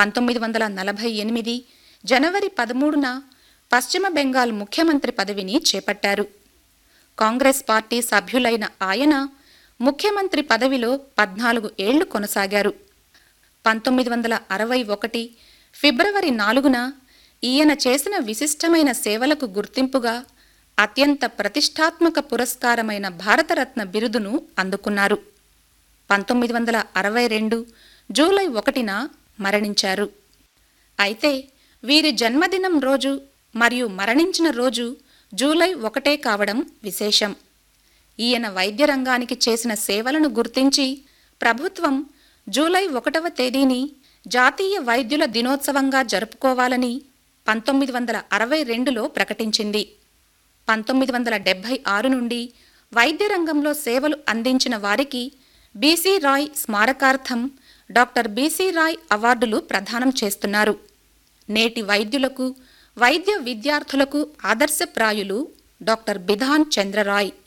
పంతొమ్మిది వందల నలభై ఎనిమిది జనవరి పదమూడున పశ్చిమ బెంగాల్ ముఖ్యమంత్రి పదవిని చేపట్టారు కాంగ్రెస్ పార్టీ సభ్యులైన ఆయన ముఖ్యమంత్రి పదవిలో పద్నాలుగు ఏళ్లు కొనసాగారు పంతొమ్మిది వందల అరవై ఒకటి ఫిబ్రవరి నాలుగున ఈయన చేసిన విశిష్టమైన సేవలకు గుర్తింపుగా అత్యంత ప్రతిష్టాత్మక పురస్కారమైన భారతరత్న బిరుదును అందుకున్నారు పంతొమ్మిది వందల అరవై రెండు జూలై ఒకటిన మరణించారు అయితే వీరి జన్మదినం రోజు మరియు మరణించిన రోజు జూలై ఒకటే కావడం విశేషం ఈయన వైద్య రంగానికి చేసిన సేవలను గుర్తించి ప్రభుత్వం జూలై ఒకటవ తేదీని జాతీయ వైద్యుల దినోత్సవంగా జరుపుకోవాలని పంతొమ్మిది వందల అరవై రెండులో ప్రకటించింది పంతొమ్మిది వందల డెబ్భై ఆరు నుండి వైద్య రంగంలో సేవలు అందించిన వారికి బీసీ రాయ్ స్మారకార్థం డాక్టర్ బీసీ రాయ్ అవార్డులు ప్రదానం చేస్తున్నారు నేటి వైద్యులకు వైద్య విద్యార్థులకు ఆదర్శప్రాయులు డాక్టర్ బిధాన్ చంద్రరాయ్